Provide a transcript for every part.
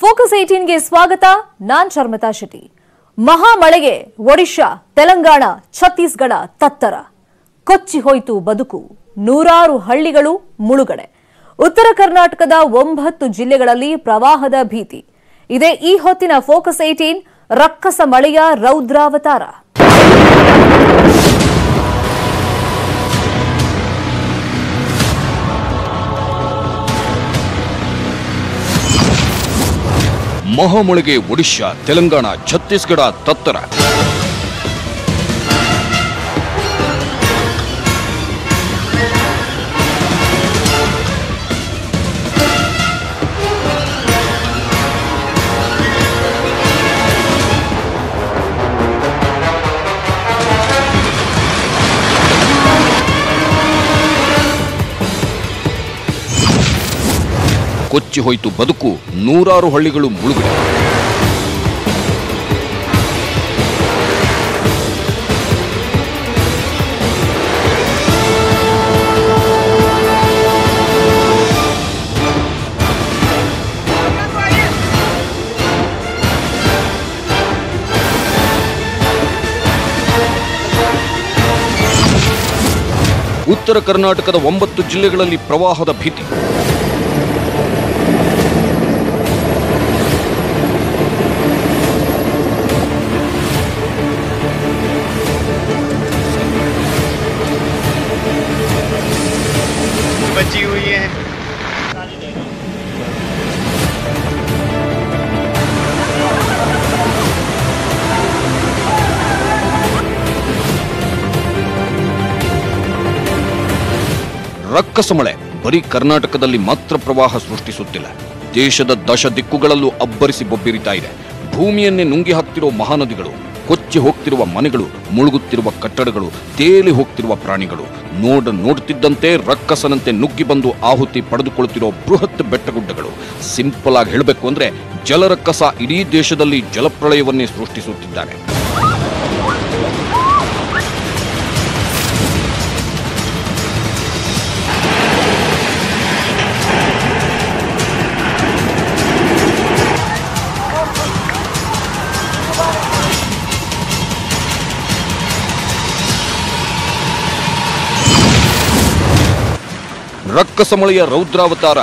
Focus ಏಟೀನ್ಗೆ ಸ್ವಾಗತ ನಾನ್ ಶರ್ಮಿತಾ ಶೆಟ್ಟಿ ಮಹಾಮಳೆಗೆ ಒಡಿಶಾ ತೆಲಂಗಾಣ ಛತ್ತೀಸ್ಗಢ ತತ್ತರ ಕೊಚ್ಚಿ ಹೋಯಿತು ಬದುಕು ನೂರಾರು ಹಳ್ಳಿಗಳು ಮುಳುಗಡೆ ಉತ್ತರ ಕರ್ನಾಟಕದ ಒಂಬತ್ತು ಜಿಲ್ಲೆಗಳಲ್ಲಿ ಪ್ರವಾಹದ ಭೀತಿ ಇದೇ ಈ ಹೊತ್ತಿನ ಫೋಕಸ್ ಏಟೀನ್ ರಕ್ಕಸ ಮಳೆಯ ರೌದ್ರಾವತಾರ ಮಹಾಮಳೆಗೆ ಒಡಿಶಾ ತೆಲಂಗಾಣ ಛತ್ತೀಸ್ಗಢ ತತ್ತರ ಕೊಚ್ಚಿ ಹೋಯಿತು ಬದುಕು ನೂರಾರು ಹಳ್ಳಿಗಳು ಮುಳುಗಡೆ ಉತ್ತರ ಕರ್ನಾಟಕದ ಒಂಬತ್ತು ಜಿಲ್ಲೆಗಳಲ್ಲಿ ಪ್ರವಾಹದ ಭೀತಿ बची हुई है ರಕ್ಕಸ ಮಳೆ ಬರೀ ಕರ್ನಾಟಕದಲ್ಲಿ ಮಾತ್ರ ಪ್ರವಾಹ ಸೃಷ್ಟಿಸುತ್ತಿಲ್ಲ ದೇಶದ ದಶ ದಿಕ್ಕುಗಳಲ್ಲೂ ಅಬ್ಬರಿಸಿ ಬೊಬ್ಬಿರಿತಾ ಇದೆ ಭೂಮಿಯನ್ನೇ ನುಂಗಿ ಹಾಕ್ತಿರೋ ಮಹಾನದಿಗಳು ಕೊಚ್ಚಿ ಹೋಗ್ತಿರುವ ಮನೆಗಳು ಮುಳುಗುತ್ತಿರುವ ಕಟ್ಟಡಗಳು ತೇಲಿ ಹೋಗ್ತಿರುವ ಪ್ರಾಣಿಗಳು ನೋಡ ನೋಡ್ತಿದ್ದಂತೆ ರಕ್ಕಸನಂತೆ ನುಗ್ಗಿ ಬಂದು ಆಹುತಿ ಪಡೆದುಕೊಳ್ಳುತ್ತಿರೋ ಬೃಹತ್ ಬೆಟ್ಟಗುಡ್ಡಗಳು ಸಿಂಪಲ್ ಆಗಿ ಹೇಳಬೇಕು ಅಂದ್ರೆ ಜಲರಕ್ಕಸ ಇಡೀ ದೇಶದಲ್ಲಿ ಜಲಪ್ರಳಯವನ್ನೇ ಸೃಷ್ಟಿಸುತ್ತಿದ್ದಾನೆ ರಕ್ಕಸ ಮಳೆಯ ರೌದ್ರಾವತಾರ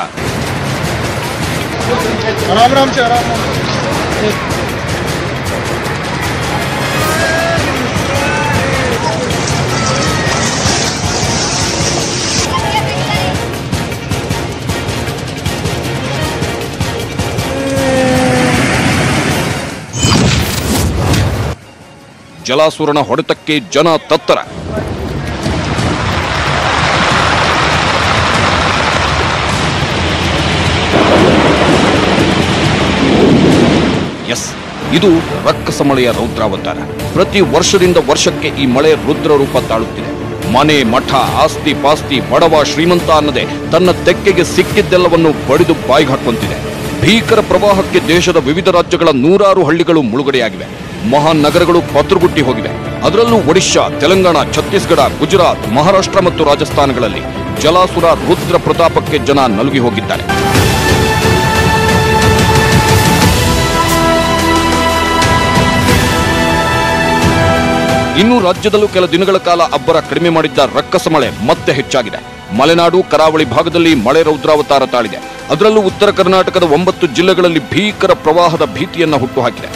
आराम आराम से आराम आराम से। ಜಲಾಸುರನ ಹೊಡೆತಕ್ಕೆ ಜನ ತತ್ತರ ಎಸ್ ಇದು ರಕ್ಕಸ ಮಳೆಯ ರೌದ್ರಾವತಾರ ಪ್ರತಿ ವರ್ಷದಿಂದ ವರ್ಷಕ್ಕೆ ಈ ಮಳೆ ರುದ್ರ ರೂಪ ತಾಳುತ್ತಿದೆ ಮನೆ ಮಠ ಆಸ್ತಿ ಪಾಸ್ತಿ ಬಡವ ಶ್ರೀಮಂತ ಅನ್ನದೆ ತನ್ನ ತೆಕ್ಕೆಗೆ ಸಿಕ್ಕಿದ್ದೆಲ್ಲವನ್ನು ಬಡಿದು ಬಾಯಿಗೆ ಹಾಕೊಂತಿದೆ ಭೀಕರ ಪ್ರವಾಹಕ್ಕೆ ದೇಶದ ವಿವಿಧ ರಾಜ್ಯಗಳ ನೂರಾರು ಹಳ್ಳಿಗಳು ಮುಳುಗಡೆಯಾಗಿವೆ ಮಹಾನ್ ನಗರಗಳು ಪತ್ರುಗುಟ್ಟಿ ಹೋಗಿವೆ ಅದರಲ್ಲೂ ಒಡಿಶಾ ತೆಲಂಗಾಣ ಛತ್ತೀಸ್ಗಢ ಗುಜರಾತ್ ಮಹಾರಾಷ್ಟ್ರ ಮತ್ತು ರಾಜಸ್ಥಾನಗಳಲ್ಲಿ ಜಲಾಸುರ ರುದ್ರ ಪ್ರತಾಪಕ್ಕೆ ಜನ ನಲುಗಿ ಹೋಗಿದ್ದಾರೆ ಇನ್ನು ರಾಜ್ಯದಲ್ಲೂ ಕೆಲ ದಿನಗಳ ಕಾಲ ಅಬ್ಬರ ಕಡಿಮೆ ಮಾಡಿದ್ದ ರಕ್ಕಸ ಮಳೆ ಮತ್ತೆ ಹೆಚ್ಚಾಗಿದೆ ಮಲೆನಾಡು ಕರಾವಳಿ ಭಾಗದಲ್ಲಿ ಮಳೆ ರೌದ್ರಾವತಾರ ತಾಳಿದೆ ಅದರಲ್ಲೂ ಉತ್ತರ ಕರ್ನಾಟಕದ ಒಂಬತ್ತು ಜಿಲ್ಲೆಗಳಲ್ಲಿ ಭೀಕರ ಪ್ರವಾಹದ ಭೀತಿಯನ್ನ ಹುಟ್ಟುಹಾಕಿದೆ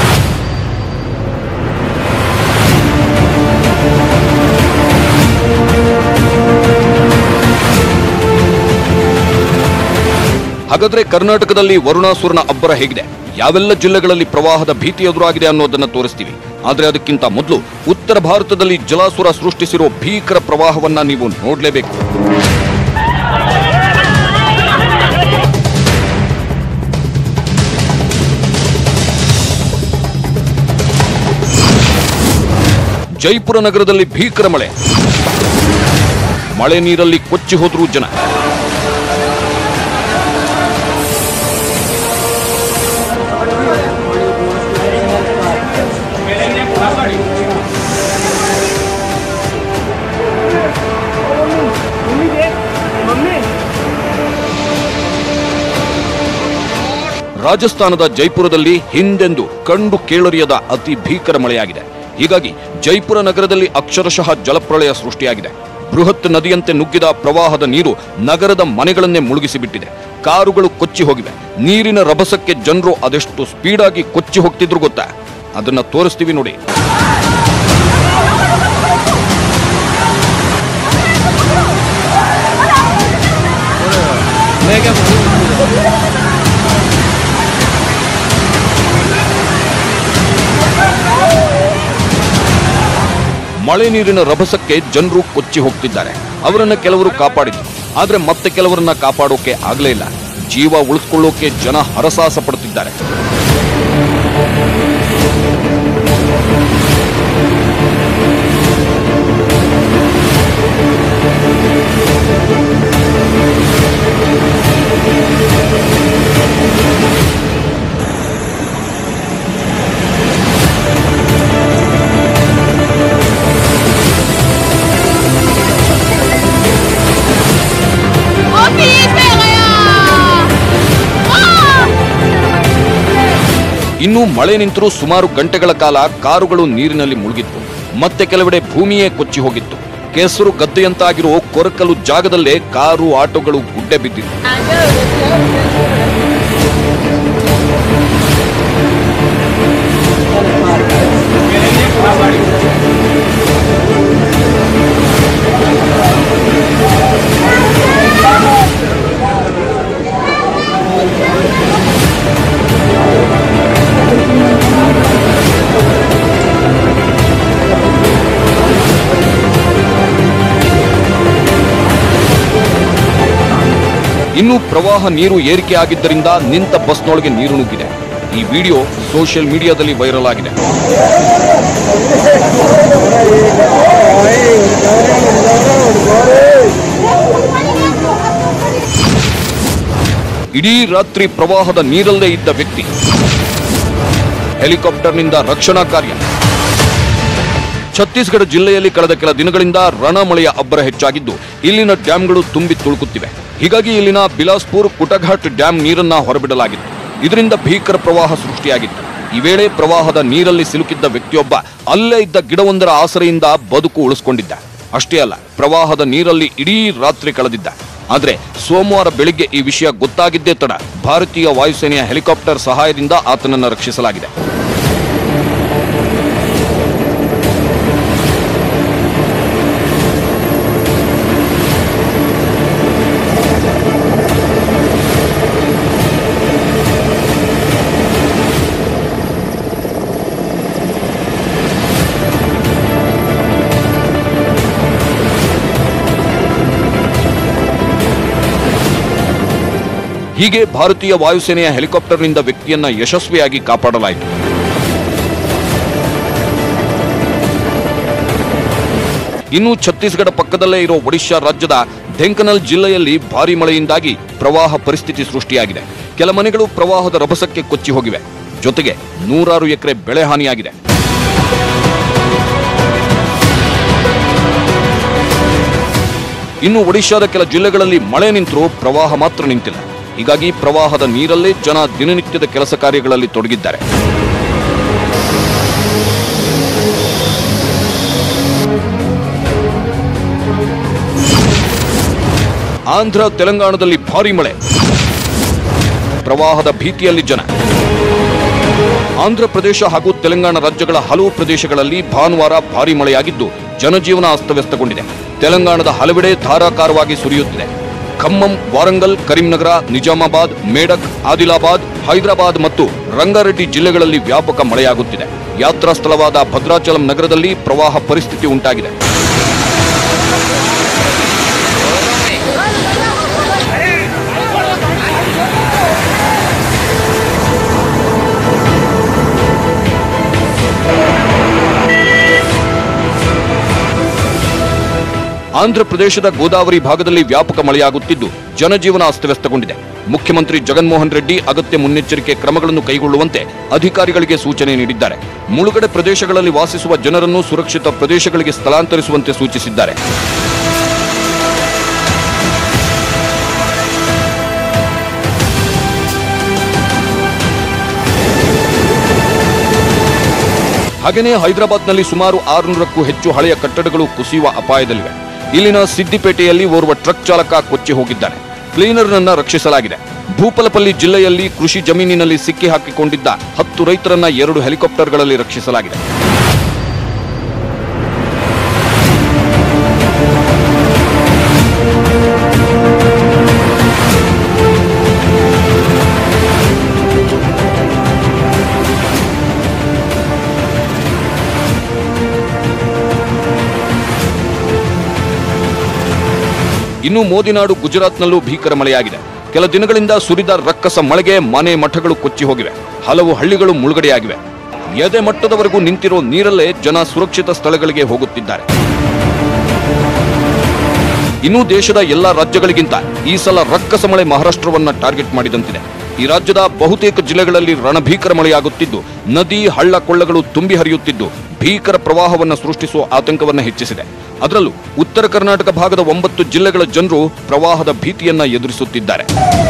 ಹಾಗಾದ್ರೆ ಕರ್ನಾಟಕದಲ್ಲಿ ವರುಣಾಸುರನ ಅಬ್ಬರ ಹೇಗಿದೆ ಯಾವೆಲ್ಲ ಜಿಲ್ಲೆಗಳಲ್ಲಿ ಪ್ರವಾಹದ ಭೀತಿ ಎದುರಾಗಿದೆ ಅನ್ನೋದನ್ನ ತೋರಿಸ್ತೀವಿ ಆದ್ರೆ ಅದಕ್ಕಿಂತ ಮೊದಲು ಉತ್ತರ ಭಾರತದಲ್ಲಿ ಜಲಾಸುರ ಸೃಷ್ಟಿಸಿರೋ ಭೀಕರ ಪ್ರವಾಹವನ್ನ ನೀವು ನೋಡ್ಲೇಬೇಕು ಜೈಪುರ ನಗರದಲ್ಲಿ ಭೀಕರ ಮಳೆ ಮಳೆ ನೀರಲ್ಲಿ ಕೊಚ್ಚಿ ಹೋದ್ರು ಜನ ರಾಜಸ್ಥಾನದ ಜೈಪುರದಲ್ಲಿ ಹಿಂದೆಂದು ಕಂಡು ಕೇಳರಿಯದ ಅತಿ ಭೀಕರ ಮಳೆಯಾಗಿದೆ ಹೀಗಾಗಿ ಜೈಪುರ ನಗರದಲ್ಲಿ ಅಕ್ಷರಶಃ ಜಲಪ್ರಳಯ ಸೃಷ್ಟಿಯಾಗಿದೆ ಬೃಹತ್ ನದಿಯಂತೆ ನುಗ್ಗಿದ ಪ್ರವಾಹದ ನೀರು ನಗರದ ಮನೆಗಳನ್ನೇ ಮುಳುಗಿಸಿಬಿಟ್ಟಿದೆ ಕಾರುಗಳು ಕೊಚ್ಚಿ ಹೋಗಿವೆ ನೀರಿನ ರಭಸಕ್ಕೆ ಜನರು ಅದೆಷ್ಟು ಸ್ಪೀಡಾಗಿ ಕೊಚ್ಚಿ ಹೋಗ್ತಿದ್ರು ಗೊತ್ತಾ ಅದನ್ನ ತೋರಿಸ್ತೀವಿ ನೋಡಿ ಮಳೆ ನೀರಿನ ರಭಸಕ್ಕೆ ಜನರು ಕೊಚ್ಚಿ ಹೋಗ್ತಿದ್ದಾರೆ ಅವರನ್ನ ಕೆಲವರು ಕಾಪಾಡಿದ್ರು ಆದ್ರೆ ಮತ್ತೆ ಕೆಲವರನ್ನ ಕಾಪಾಡೋಕೆ ಆಗ್ಲೇ ಇಲ್ಲ ಜೀವ ಉಳಿಸ್ಕೊಳ್ಳೋಕೆ ಜನ ಹರಸಾಹಸ ಪಡುತ್ತಿದ್ದಾರೆ ಇನ್ನು ಮಳೆ ನಿಂತರೂ ಸುಮಾರು ಗಂಟೆಗಳ ಕಾಲ ಕಾರುಗಳು ನೀರಿನಲ್ಲಿ ಮುಳುಗಿದ್ವು ಮತ್ತೆ ಕೆಲವೆಡೆ ಭೂಮಿಯೇ ಕೊಚ್ಚಿ ಹೋಗಿತ್ತು ಕೆಸರು ಗದ್ದೆಯಂತಾಗಿರೋ ಕೊರಕಲು ಜಾಗದಲ್ಲೇ ಕಾರು ಆಟೋಗಳು ಗುಡ್ಡೆ ಬಿದ್ದಿತ್ತು ಇನ್ನು ಪ್ರವಾಹ ನೀರು ಏರಿಕೆ ಆಗಿದ್ದರಿಂದ ನಿಂತ ಬಸ್ನೊಳಗೆ ನೀರು ನುಗ್ಗಿದೆ ಈ ವಿಡಿಯೋ ಸೋಷಿಯಲ್ ಮೀಡಿಯಾದಲ್ಲಿ ವೈರಲ್ ಆಗಿದೆ ಇಡೀ ರಾತ್ರಿ ಪ್ರವಾಹದ ನೀರಲ್ಲೇ ಇದ್ದ ವ್ಯಕ್ತಿ ಹೆಲಿಕಾಪ್ಟರ್ನಿಂದ ರಕ್ಷಣಾ ಕಾರ್ಯ ಛತ್ತೀಸ್ಗಢ ಜಿಲ್ಲೆಯಲ್ಲಿ ಕಳೆದ ಕೆಲ ದಿನಗಳಿಂದ ರಣಮಳೆಯ ಅಬ್ಬರ ಹೆಚ್ಚಾಗಿದ್ದು ಇಲ್ಲಿನ ಡ್ಯಾಂಗಳು ತುಂಬಿ ತುಳುಕುತ್ತಿವೆ ಹೀಗಾಗಿ ಇಲ್ಲಿನ ಬಿಲಾಸ್ಪುರ್ ಕುಟಘಾಟ್ ಡ್ಯಾಂ ನೀರನ್ನ ಹೊರಬಿಡಲಾಗಿತ್ತು ಇದರಿಂದ ಭೀಕರ ಪ್ರವಾಹ ಸೃಷ್ಟಿಯಾಗಿತ್ತು ಈ ವೇಳೆ ಪ್ರವಾಹದ ನೀರಲ್ಲಿ ಸಿಲುಕಿದ್ದ ವ್ಯಕ್ತಿಯೊಬ್ಬ ಅಲ್ಲೇ ಇದ್ದ ಗಿಡವೊಂದರ ಆಸರೆಯಿಂದ ಬದುಕು ಉಳಿಸಿಕೊಂಡಿದ್ದ ಅಷ್ಟೇ ಅಲ್ಲ ಪ್ರವಾಹದ ನೀರಲ್ಲಿ ಇಡೀ ರಾತ್ರಿ ಕಳೆದಿದ್ದ ಆದ್ರೆ ಸೋಮವಾರ ಬೆಳಿಗ್ಗೆ ಈ ವಿಷಯ ಗೊತ್ತಾಗಿದ್ದೇ ತಡ ಭಾರತೀಯ ವಾಯುಸೇನೆಯ ಹೆಲಿಕಾಪ್ಟರ್ ಸಹಾಯದಿಂದ ಆತನನ್ನು ರಕ್ಷಿಸಲಾಗಿದೆ ಹೀಗೆ ಭಾರತೀಯ ವಾಯುಸೇನೆಯ ಹೆಲಿಕಾಪ್ಟರ್ನಿಂದ ವ್ಯಕ್ತಿಯನ್ನ ಯಶಸ್ವಿಯಾಗಿ ಕಾಪಾಡಲಾಯಿತು ಇನ್ನು ಛತ್ತೀಸ್ಗಢ ಪಕ್ಕದಲ್ಲೇ ಇರೋ ಒಡಿಶಾ ರಾಜ್ಯದ ಢೆಂಕನಲ್ ಜಿಲ್ಲೆಯಲ್ಲಿ ಭಾರಿ ಮಳೆಯಿಂದಾಗಿ ಪ್ರವಾಹ ಪರಿಸ್ಥಿತಿ ಸೃಷ್ಟಿಯಾಗಿದೆ ಕೆಲ ಮನೆಗಳು ಪ್ರವಾಹದ ರಭಸಕ್ಕೆ ಕೊಚ್ಚಿ ಹೋಗಿವೆ ಜೊತೆಗೆ ನೂರಾರು ಎಕರೆ ಬೆಳೆ ಹಾನಿಯಾಗಿದೆ ಇನ್ನು ಒಡಿಶಾದ ಕೆಲ ಜಿಲ್ಲೆಗಳಲ್ಲಿ ಮಳೆ ನಿಂತರೂ ಪ್ರವಾಹ ಮಾತ್ರ ನಿಂತಿಲ್ಲ ಹೀಗಾಗಿ ಪ್ರವಾಹದ ನೀರಲ್ಲೇ ಜನ ದಿನನಿತ್ಯದ ಕೆಲಸ ಕಾರ್ಯಗಳಲ್ಲಿ ತೊಡಗಿದ್ದಾರೆ ಆಂಧ್ರ ತೆಲಂಗಾಣದಲ್ಲಿ ಭಾರಿ ಮಳೆ ಪ್ರವಾಹದ ಭೀತಿಯಲ್ಲಿ ಜನ ಆಂಧ್ರ ಪ್ರದೇಶ ಹಾಗೂ ತೆಲಂಗಾಣ ರಾಜ್ಯಗಳ ಹಲವು ಪ್ರದೇಶಗಳಲ್ಲಿ ಭಾನುವಾರ ಭಾರಿ ಮಳೆಯಾಗಿದ್ದು ಜನಜೀವನ ಅಸ್ತವ್ಯಸ್ತಗೊಂಡಿದೆ ತೆಲಂಗಾಣದ ಹಲವೆಡೆ ಧಾರಾಕಾರವಾಗಿ ಸುರಿಯುತ್ತಿದೆ ಖಮ್ಮಂ ವಾರಂಗಲ್ ಕರೀಂನಗರ ನಿಜಾಮಾಬಾದ್ ಮೇಡಕ್ ಆದಿಲಾಬಾದ್ ಹೈದರಾಬಾದ್ ಮತ್ತು ರಂಗಾರೆಡ್ಡಿ ಜಿಲ್ಲೆಗಳಲ್ಲಿ ವ್ಯಾಪಕ ಮಳೆಯಾಗುತ್ತಿದೆ ಯಾತ್ರಾ ಸ್ಥಳವಾದ ಭದ್ರಾಚಲಂ ನಗರದಲ್ಲಿ ಪ್ರವಾಹ ಪರಿಸ್ಥಿತಿ ಉಂಟಾಗಿದೆ ಆಂಧ್ರ ಪ್ರದೇಶದ ಗೋದಾವರಿ ಭಾಗದಲ್ಲಿ ವ್ಯಾಪಕ ಮಳೆಯಾಗುತ್ತಿದ್ದು ಜನಜೀವನ ಅಸ್ತವ್ಯಸ್ತಗೊಂಡಿದೆ ಮುಖ್ಯಮಂತ್ರಿ ಜಗನ್ಮೋಹನ್ ರೆಡ್ಡಿ ಅಗತ್ಯ ಮುನ್ನೆಚ್ಚರಿಕೆ ಕ್ರಮಗಳನ್ನು ಕೈಗೊಳ್ಳುವಂತೆ ಅಧಿಕಾರಿಗಳಿಗೆ ಸೂಚನೆ ನೀಡಿದ್ದಾರೆ ಮುಳುಗಡೆ ಪ್ರದೇಶಗಳಲ್ಲಿ ವಾಸಿಸುವ ಜನರನ್ನು ಸುರಕ್ಷಿತ ಪ್ರದೇಶಗಳಿಗೆ ಸ್ಥಳಾಂತರಿಸುವಂತೆ ಸೂಚಿಸಿದ್ದಾರೆ ಹಾಗೆಯೇ ಹೈದರಾಬಾದ್ನಲ್ಲಿ ಸುಮಾರು ಆರುನೂರಕ್ಕೂ ಹೆಚ್ಚು ಹಳೆಯ ಕಟ್ಟಡಗಳು ಕುಸಿಯುವ ಅಪಾಯದಲ್ಲಿವೆ ಇಲ್ಲಿನ ಸಿದ್ದಿಪೇಟೆಯಲ್ಲಿ ಓರ್ವ ಟ್ರಕ್ ಚಾಲಕ ಕೊಚ್ಚಿ ಹೋಗಿದ್ದಾನೆ ಕ್ಲೀನರ್ನನ್ನ ರಕ್ಷಿಸಲಾಗಿದೆ ಭೂಪಲಪಲ್ಲಿ ಜಿಲ್ಲೆಯಲ್ಲಿ ಕೃಷಿ ಜಮೀನಿನಲ್ಲಿ ಸಿಕ್ಕಿ ಹಾಕಿಕೊಂಡಿದ್ದ ಹತ್ತು ರೈತರನ್ನ ಎರಡು ಹೆಲಿಕಾಪ್ಟರ್ಗಳಲ್ಲಿ ರಕ್ಷಿಸಲಾಗಿದೆ ಇನ್ನು ಮೋದಿನಾಡು ಗುಜರಾತ್ನಲ್ಲೂ ಭೀಕರ ಮಳೆಯಾಗಿದೆ ಕೆಲ ದಿನಗಳಿಂದ ಸುರಿದ ರಕ್ಕಸ ಮಳೆಗೆ ಮನೆ ಮಠಗಳು ಕೊಚ್ಚಿ ಹೋಗಿವೆ ಹಲವು ಹಳ್ಳಿಗಳು ಮುಳುಗಡೆಯಾಗಿವೆ ಎದೆ ಮಟ್ಟದವರೆಗೂ ನಿಂತಿರೋ ನೀರಲ್ಲೇ ಜನ ಸುರಕ್ಷಿತ ಸ್ಥಳಗಳಿಗೆ ಹೋಗುತ್ತಿದ್ದಾರೆ ಇನ್ನು ದೇಶದ ಎಲ್ಲಾ ರಾಜ್ಯಗಳಿಗಿಂತ ಈ ಸಲ ರಕ್ಕಸ ಮಳೆ ಮಹಾರಾಷ್ಟ್ರವನ್ನ ಟಾರ್ಗೆಟ್ ಮಾಡಿದಂತಿದೆ ಈ ರಾಜ್ಯದ ಬಹುತೇಕ ಜಿಲ್ಲೆಗಳಲ್ಲಿ ರಣಭೀಕರ ಮಳೆಯಾಗುತ್ತಿದ್ದು ನದಿ ಹಳ್ಳ ಕೊಳ್ಳಗಳು ತುಂಬಿ ಹರಿಯುತ್ತಿದ್ದು ಭೀಕರ ಪ್ರವಾಹವನ್ನು ಸೃಷ್ಟಿಸುವ ಆತಂಕವನ್ನು ಹೆಚ್ಚಿಸಿದೆ ಅದರಲ್ಲೂ ಉತ್ತರ ಕರ್ನಾಟಕ ಭಾಗದ ಒಂಬತ್ತು ಜಿಲ್ಲೆಗಳ ಜನರು ಪ್ರವಾಹದ ಭೀತಿಯನ್ನ ಎದುರಿಸುತ್ತಿದ್ದಾರೆ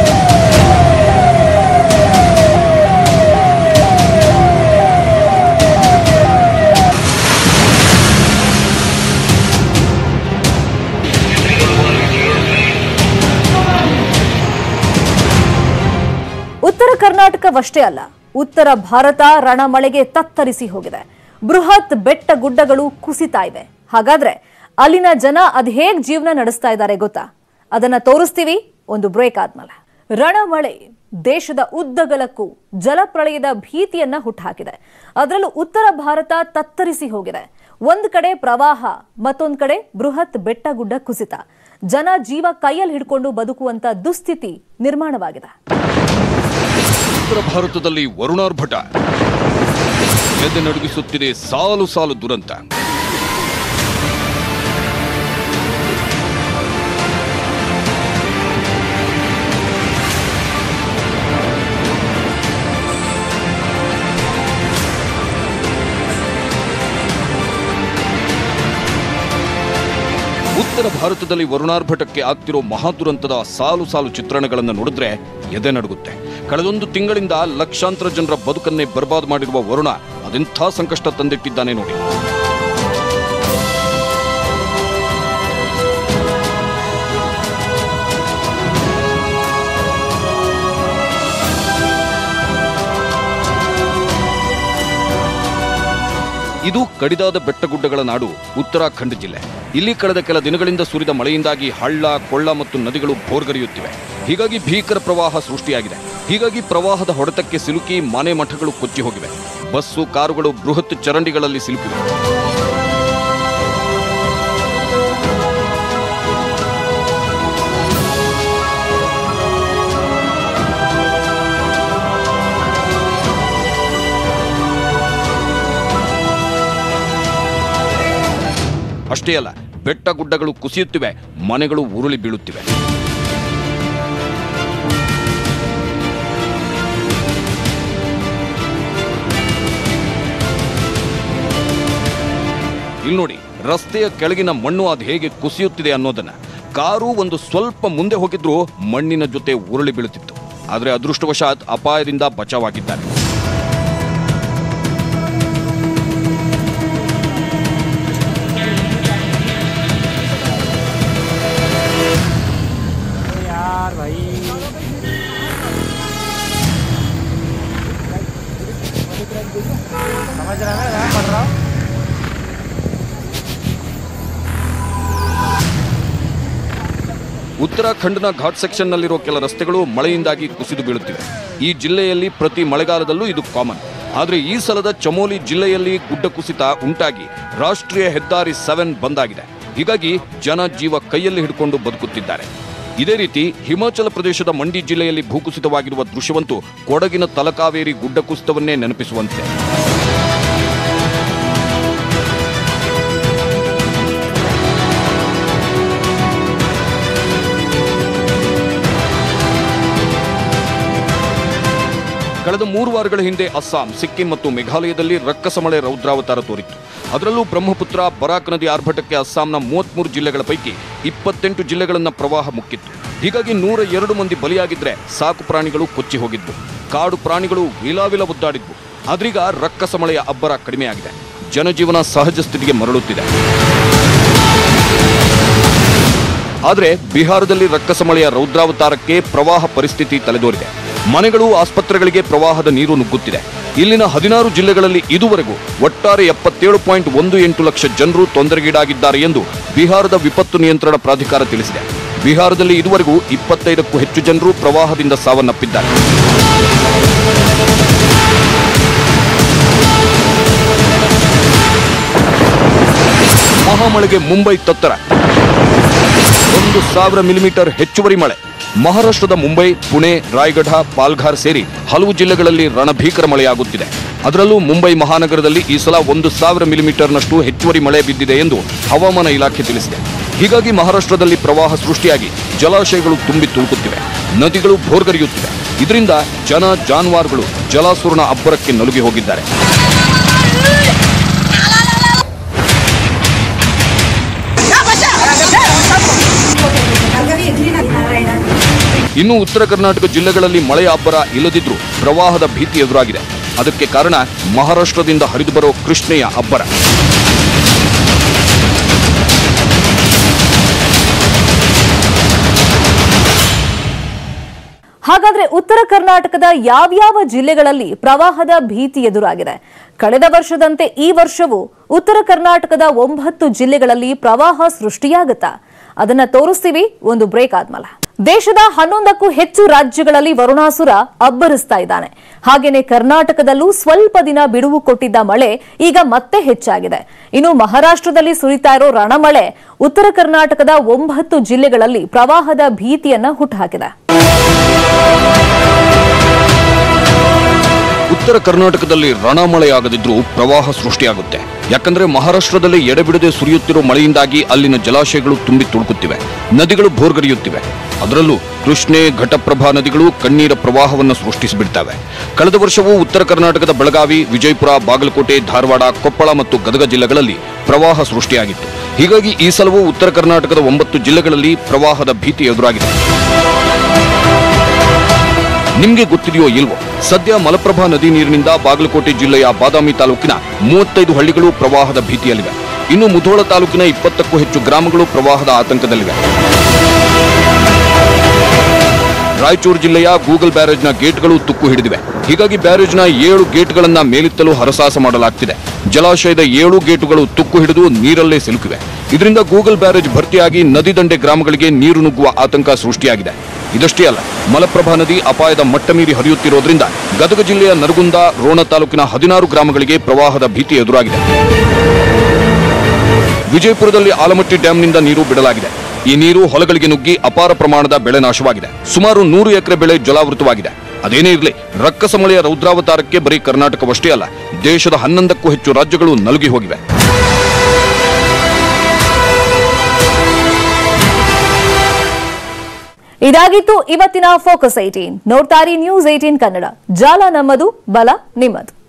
ಉತ್ತರ ಕರ್ನಾಟಕವಷ್ಟೇ ಅಲ್ಲ ಉತ್ತರ ಭಾರತ ರಣಮಳೆಗೆ ತತ್ತರಿಸಿ ಹೋಗಿದೆ ಬೃಹತ್ ಬೆಟ್ಟ ಗುಡ್ಡಗಳು ಕುಸಿತಾ ಇವೆ ಹಾಗಾದ್ರೆ ಅಲ್ಲಿನ ಜನ ಅದ್ ಹೇಗ್ ಜೀವನ ನಡೆಸ್ತಾ ಇದ್ದಾರೆ ಗೊತ್ತಾ ಅದನ್ನ ತೋರಿಸ್ತೀವಿ ಒಂದು ಬ್ರೇಕ್ ಆದ್ಮೇಲೆ ರಣಮಳೆ ದೇಶದ ಉದ್ದಗಲಕ್ಕೂ ಜಲಪ್ರಳಯದ ಭೀತಿಯನ್ನ ಹುಟ್ಟುಹಾಕಿದೆ ಅದರಲ್ಲೂ ಉತ್ತರ ಭಾರತ ತತ್ತರಿಸಿ ಹೋಗಿದೆ ಒಂದ್ ಕಡೆ ಪ್ರವಾಹ ಮತ್ತೊಂದ್ ಕಡೆ ಬೃಹತ್ ಬೆಟ್ಟಗುಡ್ಡ ಕುಸಿತ ಜನ ಜೀವ ಕೈಯಲ್ಲಿ ಹಿಡ್ಕೊಂಡು ಬದುಕುವಂತ ದುಸ್ಥಿತಿ ನಿರ್ಮಾಣವಾಗಿದೆ ಉತ್ತರ ಭಾರತದಲ್ಲಿ ವರುಣಾರ್ಭಟ ಎದೆ ನಡುಗಿಸುತ್ತಿದೆ ಸಾಲು ಸಾಲು ದುರಂತ ಉತ್ತರ ಭಾರತದಲ್ಲಿ ವರುಣಾರ್ಭಟಕ್ಕೆ ಆಗ್ತಿರೋ ಮಹಾದುರಂತದ ಸಾಲು ಸಾಲು ಚಿತ್ರಣಗಳನ್ನು ನೋಡಿದ್ರೆ ಎದೆ ನಡುಗುತ್ತೆ ಕಳೆದೊಂದು ತಿಂಗಳಿಂದ ಲಕ್ಷಾಂತರ ಜನರ ಬದುಕನ್ನೇ ಬರ್ಬಾದ್ ಮಾಡಿರುವ ವರುಣ ಅದೆಂಥ ಸಂಕಷ್ಟ ತಂದಿಟ್ಟಿದ್ದಾನೆ ನೋಡಿ ಇದು ಕಡಿದಾದ ಬೆಟ್ಟಗುಡ್ಡಗಳ ನಾಡು ಉತ್ತರಾಖಂಡ್ ಜಿಲ್ಲೆ ಇಲ್ಲಿ ಕಳೆದ ಕೆಲ ದಿನಗಳಿಂದ ಸುರಿದ ಮಳೆಯಿಂದಾಗಿ ಹಳ್ಳ ಕೊಳ್ಳ ಮತ್ತು ನದಿಗಳು ಭೋರ್ಗರೆಯುತ್ತಿವೆ ಹೀಗಾಗಿ ಭೀಕರ ಪ್ರವಾಹ ಸೃಷ್ಟಿಯಾಗಿದೆ ಹೀಗಾಗಿ ಪ್ರವಾಹದ ಹೊಡೆತಕ್ಕೆ ಸಿಲುಕಿ ಮನೆ ಮಠಗಳು ಕೊಚ್ಚಿ ಹೋಗಿವೆ ಬಸ್ಸು ಕಾರುಗಳು ಬೃಹತ್ ಚರಂಡಿಗಳಲ್ಲಿ ಸಿಲುಕಿವೆ ಅಷ್ಟೇ ಅಲ್ಲ ಬೆಟ್ಟ ಗುಡ್ಡಗಳು ಕುಸಿಯುತ್ತಿವೆ ಮನೆಗಳು ಉರುಳಿ ಬೀಳುತ್ತಿವೆ ಇಲ್ಲಿ ನೋಡಿ ರಸ್ತೆಯ ಕೆಳಗಿನ ಮಣ್ಣು ಅದು ಹೇಗೆ ಕುಸಿಯುತ್ತಿದೆ ಅನ್ನೋದನ್ನ ಕಾರು ಒಂದು ಸ್ವಲ್ಪ ಮುಂದೆ ಹೋಗಿದ್ರೂ ಮಣ್ಣಿನ ಜೊತೆ ಉರುಳಿ ಬೀಳುತ್ತಿತ್ತು ಆದರೆ ಅದೃಷ್ಟವಶಾತ್ ಅಪಾಯದಿಂದ ಬಚಾವಾಗಿದ್ದಾರೆ यार भाई समझ रहा है मैं पढ़ रहा हूँ ಉತ್ತರಾಖಂಡ್ನ ಘಾಟ್ ಸೆಕ್ಷನ್ನಲ್ಲಿರೋ ಕೆಲ ರಸ್ತೆಗಳು ಮಳೆಯಿಂದಾಗಿ ಕುಸಿದು ಬೀಳುತ್ತಿವೆ ಈ ಜಿಲ್ಲೆಯಲ್ಲಿ ಪ್ರತಿ ಮಳೆಗಾಲದಲ್ಲೂ ಇದು ಕಾಮನ್ ಆದರೆ ಈ ಸಲದ ಚಮೋಲಿ ಜಿಲ್ಲೆಯಲ್ಲಿ ಗುಡ್ಡ ಕುಸಿತ ಉಂಟಾಗಿ ರಾಷ್ಟ್ರೀಯ ಹೆದ್ದಾರಿ ಸೆವೆನ್ ಬಂದಾಗಿದೆ ಹೀಗಾಗಿ ಜನ ಜೀವ ಕೈಯಲ್ಲಿ ಹಿಡ್ಕೊಂಡು ಬದುಕುತ್ತಿದ್ದಾರೆ ಇದೇ ರೀತಿ ಹಿಮಾಚಲ ಪ್ರದೇಶದ ಮಂಡಿ ಜಿಲ್ಲೆಯಲ್ಲಿ ಭೂಕುಸಿತವಾಗಿರುವ ದೃಶ್ಯವಂತೂ ಕೊಡಗಿನ ತಲಕಾವೇರಿ ಗುಡ್ಡ ಕುಸಿತವನ್ನೇ ನೆನಪಿಸುವಂತೆ ಕಳೆದ ಮೂರು ವಾರಗಳ ಹಿಂದೆ ಅಸ್ಸಾಂ ಸಿಕ್ಕಿಂ ಮತ್ತು ಮೇಘಾಲಯದಲ್ಲಿ ರಕ್ಕಸ ಮಳೆ ರೌದ್ರಾವತಾರ ತೋರಿತ್ತು ಅದರಲ್ಲೂ ಬ್ರಹ್ಮಪುತ್ರ ಬರಾಕ್ ನದಿ ಆರ್ಭಟಕ್ಕೆ ಅಸ್ಸಾಂನ ಮೂವತ್ಮೂರು ಜಿಲ್ಲೆಗಳ ಪೈಕಿ ಇಪ್ಪತ್ತೆಂಟು ಜಿಲ್ಲೆಗಳನ್ನ ಪ್ರವಾಹ ಮುಕ್ಕಿತ್ತು ಹೀಗಾಗಿ ನೂರ ಎರಡು ಮಂದಿ ಬಲಿಯಾಗಿದ್ರೆ ಸಾಕು ಪ್ರಾಣಿಗಳು ಕೊಚ್ಚಿ ಹೋಗಿದ್ವು ಕಾಡು ಪ್ರಾಣಿಗಳು ವಿಲಾವಿಲ ಒದ್ದಾಡಿದ್ವು ಆದ್ರೀಗ ರಕ್ಕಸ ಮಳೆಯ ಅಬ್ಬರ ಕಡಿಮೆಯಾಗಿದೆ ಜನಜೀವನ ಸಹಜ ಸ್ಥಿತಿಗೆ ಮರಳುತ್ತಿದೆ ಆದರೆ ಬಿಹಾರದಲ್ಲಿ ರಕ್ಕಸ ಮಳೆಯ ರೌದ್ರಾವತಾರಕ್ಕೆ ಪ್ರವಾಹ ಪರಿಸ್ಥಿತಿ ತಲೆದೋರಿದೆ ಮನೆಗಳು ಆಸ್ಪತ್ರೆಗಳಿಗೆ ಪ್ರವಾಹದ ನೀರು ನುಗ್ಗುತ್ತಿದೆ ಇಲ್ಲಿನ ಹದಿನಾರು ಜಿಲ್ಲೆಗಳಲ್ಲಿ ಇದುವರೆಗೂ ಒಟ್ಟಾರೆ ಎಪ್ಪತ್ತೇಳು ಪಾಯಿಂಟ್ ಒಂದು ಎಂಟು ಲಕ್ಷ ಜನರು ತೊಂದರೆಗೀಡಾಗಿದ್ದಾರೆ ಎಂದು ಬಿಹಾರದ ವಿಪತ್ತು ನಿಯಂತ್ರಣ ಪ್ರಾಧಿಕಾರ ತಿಳಿಸಿದೆ ಬಿಹಾರದಲ್ಲಿ ಇದುವರೆಗೂ ಇಪ್ಪತ್ತೈದಕ್ಕೂ ಹೆಚ್ಚು ಜನರು ಪ್ರವಾಹದಿಂದ ಸಾವನ್ನಪ್ಪಿದ್ದಾರೆ ಮಹಾಮಳೆಗೆ ಮುಂಬೈ ತತ್ತರ ಒಂದು ಸಾವಿರ ಮಿಲಿಮೀಟರ್ ಹೆಚ್ಚುವರಿ ಮಳೆ ಮಹಾರಾಷ್ಟ್ರದ ಮುಂಬೈ ಪುಣೆ ರಾಯಗಢ ಪಾಲ್ಘಾರ್ ಸೇರಿ ಹಲವು ಜಿಲ್ಲೆಗಳಲ್ಲಿ ರಣಭೀಕರ ಮಳೆಯಾಗುತ್ತಿದೆ ಅದರಲ್ಲೂ ಮುಂಬೈ ಮಹಾನಗರದಲ್ಲಿ ಈ ಸಲ ಒಂದು ಸಾವಿರ ಮಿಲಿಮೀಟರ್ನಷ್ಟು ಹೆಚ್ಚುವರಿ ಮಳೆ ಬಿದ್ದಿದೆ ಎಂದು ಹವಾಮಾನ ಇಲಾಖೆ ತಿಳಿಸಿದೆ ಹೀಗಾಗಿ ಮಹಾರಾಷ್ಟ್ರದಲ್ಲಿ ಪ್ರವಾಹ ಸೃಷ್ಟಿಯಾಗಿ ಜಲಾಶಯಗಳು ತುಂಬಿ ತುಳುಕುತ್ತಿವೆ ನದಿಗಳು ಭೋರ್ಗರೆಯುತ್ತಿವೆ ಇದರಿಂದ ಜನ ಜಾನುವಾರುಗಳು ಜಲಾಸುರನ ಅಬ್ಬರಕ್ಕೆ ನಲುಗಿ ಹೋಗಿದ್ದಾರೆ ಇನ್ನು ಉತ್ತರ ಕರ್ನಾಟಕ ಜಿಲ್ಲೆಗಳಲ್ಲಿ ಮಳೆಯ ಅಬ್ಬರ ಇಲ್ಲದಿದ್ರೂ ಪ್ರವಾಹದ ಭೀತಿ ಎದುರಾಗಿದೆ ಅದಕ್ಕೆ ಕಾರಣ ಮಹಾರಾಷ್ಟ್ರದಿಂದ ಹರಿದು ಬರೋ ಕೃಷ್ಣೆಯ ಅಬ್ಬರ ಹಾಗಾದ್ರೆ ಉತ್ತರ ಕರ್ನಾಟಕದ ಯಾವ್ಯಾವ ಜಿಲ್ಲೆಗಳಲ್ಲಿ ಪ್ರವಾಹದ ಭೀತಿ ಎದುರಾಗಿದೆ ಕಳೆದ ವರ್ಷದಂತೆ ಈ ವರ್ಷವೂ ಉತ್ತರ ಕರ್ನಾಟಕದ ಒಂಬತ್ತು ಜಿಲ್ಲೆಗಳಲ್ಲಿ ಪ್ರವಾಹ ಸೃಷ್ಟಿಯಾಗುತ್ತಾ ಅದನ್ನ ತೋರಿಸ್ತೀವಿ ಒಂದು ಬ್ರೇಕ್ ಆದ್ಮೇಲೆ ದೇಶದ ಹನ್ನೊಂದಕ್ಕೂ ಹೆಚ್ಚು ರಾಜ್ಯಗಳಲ್ಲಿ ವರುಣಾಸುರ ಅಬ್ಬರಿಸ್ತಾ ಇದ್ದಾನೆ ಹಾಗೇನೆ ಕರ್ನಾಟಕದಲ್ಲೂ ಸ್ವಲ್ಪ ದಿನ ಬಿಡುವು ಕೊಟ್ಟಿದ್ದ ಮಳೆ ಈಗ ಮತ್ತೆ ಹೆಚ್ಚಾಗಿದೆ ಇನ್ನು ಮಹಾರಾಷ್ಟ್ರದಲ್ಲಿ ಸುರಿತಾ ಇರೋ ರಣಮಳೆ ಉತ್ತರ ಕರ್ನಾಟಕದ ಒಂಬತ್ತು ಜಿಲ್ಲೆಗಳಲ್ಲಿ ಪ್ರವಾಹದ ಭೀತಿಯನ್ನ ಹುಟ್ಟುಹಾಕಿದೆ ಉತ್ತರ ಕರ್ನಾಟಕದಲ್ಲಿ ರಣಮಳೆಯಾಗದಿದ್ರೂ ಪ್ರವಾಹ ಸೃಷ್ಟಿಯಾಗುತ್ತೆ ಯಾಕಂದ್ರೆ ಮಹಾರಾಷ್ಟ್ರದಲ್ಲಿ ಎಡೆಬಿಡದೆ ಸುರಿಯುತ್ತಿರೋ ಮಳೆಯಿಂದಾಗಿ ಅಲ್ಲಿನ ಜಲಾಶಯಗಳು ತುಂಬಿ ತುಳುಕುತ್ತಿವೆ ನದಿಗಳು ಭೋರ್ಗರೆಯುತ್ತಿವೆ ಅದರಲ್ಲೂ ಕೃಷ್ಣೆ ಘಟಪ್ರಭಾ ನದಿಗಳು ಕಣ್ಣೀರ ಪ್ರವಾಹವನ್ನು ಸೃಷ್ಟಿಸಿಬಿಡ್ತವೆ ಕಳೆದ ವರ್ಷವೂ ಉತ್ತರ ಕರ್ನಾಟಕದ ಬೆಳಗಾವಿ ವಿಜಯಪುರ ಬಾಗಲಕೋಟೆ ಧಾರವಾಡ ಕೊಪ್ಪಳ ಮತ್ತು ಗದಗ ಜಿಲ್ಲೆಗಳಲ್ಲಿ ಪ್ರವಾಹ ಸೃಷ್ಟಿಯಾಗಿತ್ತು ಹೀಗಾಗಿ ಈ ಸಲವೂ ಉತ್ತರ ಕರ್ನಾಟಕದ ಒಂಬತ್ತು ಜಿಲ್ಲೆಗಳಲ್ಲಿ ಪ್ರವಾಹದ ಭೀತಿ ಎದುರಾಗಿದೆ ನಿಮ್ಗೆ ಗೊತ್ತಿದೆಯೋ ಇಲ್ವೋ ಸದ್ಯ ಮಲಪ್ರಭಾ ನದಿ ನೀರಿನಿಂದ ಬಾಗಲಕೋಟೆ ಜಿಲ್ಲೆಯ ಬಾದಾಮಿ ತಾಲೂಕಿನ ಮೂವತ್ತೈದು ಹಳ್ಳಿಗಳು ಪ್ರವಾಹದ ಭೀತಿಯಲ್ಲಿವೆ ಇನ್ನು ಮುಧೋಳ ತಾಲೂಕಿನ ಇಪ್ಪತ್ತಕ್ಕೂ ಹೆಚ್ಚು ಗ್ರಾಮಗಳು ಪ್ರವಾಹದ ಆತಂಕದಲ್ಲಿವೆ ರಾಯಚೂರು ಜಿಲ್ಲೆಯ ಗೂಗಲ್ ಬ್ಯಾರೇಜ್ನ ಗೇಟ್ಗಳು ತುಕ್ಕು ಹಿಡಿದಿವೆ ಹೀಗಾಗಿ ಬ್ಯಾರೇಜ್ನ ಏಳು ಗೇಟ್ಗಳನ್ನ ಮೇಲಿತ್ತಲು ಹರಸಾಹಸ ಮಾಡಲಾಗ್ತಿದೆ ಜಲಾಶಯದ ಏಳು ಗೇಟುಗಳು ತುಕ್ಕು ಹಿಡಿದು ನೀರಲ್ಲೇ ಸಿಲುಕಿವೆ ಇದರಿಂದ ಗೂಗಲ್ ಬ್ಯಾರೇಜ್ ಭರ್ತಿಯಾಗಿ ನದಿ ದಂಡೆ ಗ್ರಾಮಗಳಿಗೆ ನೀರು ನುಗ್ಗುವ ಆತಂಕ ಸೃಷ್ಟಿಯಾಗಿದೆ ಇದಷ್ಟೇ ಅಲ್ಲ ಮಲಪ್ರಭಾ ನದಿ ಅಪಾಯದ ಮಟ್ಟ ಮೀರಿ ಹರಿಯುತ್ತಿರೋದ್ರಿಂದ ಗದಗ ಜಿಲ್ಲೆಯ ನರಗುಂದ ರೋಣ ತಾಲೂಕಿನ ಹದಿನಾರು ಗ್ರಾಮಗಳಿಗೆ ಪ್ರವಾಹದ ಭೀತಿ ಎದುರಾಗಿದೆ ವಿಜಯಪುರದಲ್ಲಿ ಆಲಮಟ್ಟಿ ಡ್ಯಾಂನಿಂದ ನೀರು ಬಿಡಲಾಗಿದೆ ಈ ನೀರು ಹೊಲಗಳಿಗೆ ನುಗ್ಗಿ ಅಪಾರ ಪ್ರಮಾಣದ ಬೆಳೆ ನಾಶವಾಗಿದೆ ಸುಮಾರು ನೂರು ಎಕರೆ ಬೆಳೆ ಜಲಾವೃತವಾಗಿದೆ ಅದೇನೇ ಇರಲಿ ರಕ್ಕಸ ಮಳೆಯ ರೌದ್ರಾವತಾರಕ್ಕೆ ಬರೀ ಕರ್ನಾಟಕವಷ್ಟೇ ಅಲ್ಲ ದೇಶದ ಹನ್ನೊಂದಕ್ಕೂ ಹೆಚ್ಚು ರಾಜ್ಯಗಳು ನಲುಗಿ ಹೋಗಿವೆ ಇದಾಗಿತ್ತು ಇವತ್ತಿನ ಫೋಕಸ್ ಏಟೀನ್ ನೋಡ್ತಾರಿ ನ್ಯೂಸ್ ಏಟೀನ್ ಕನ್ನಡ ಜಾಲ ನಮ್ಮದು ಬಲ ನಿಮ್ಮದು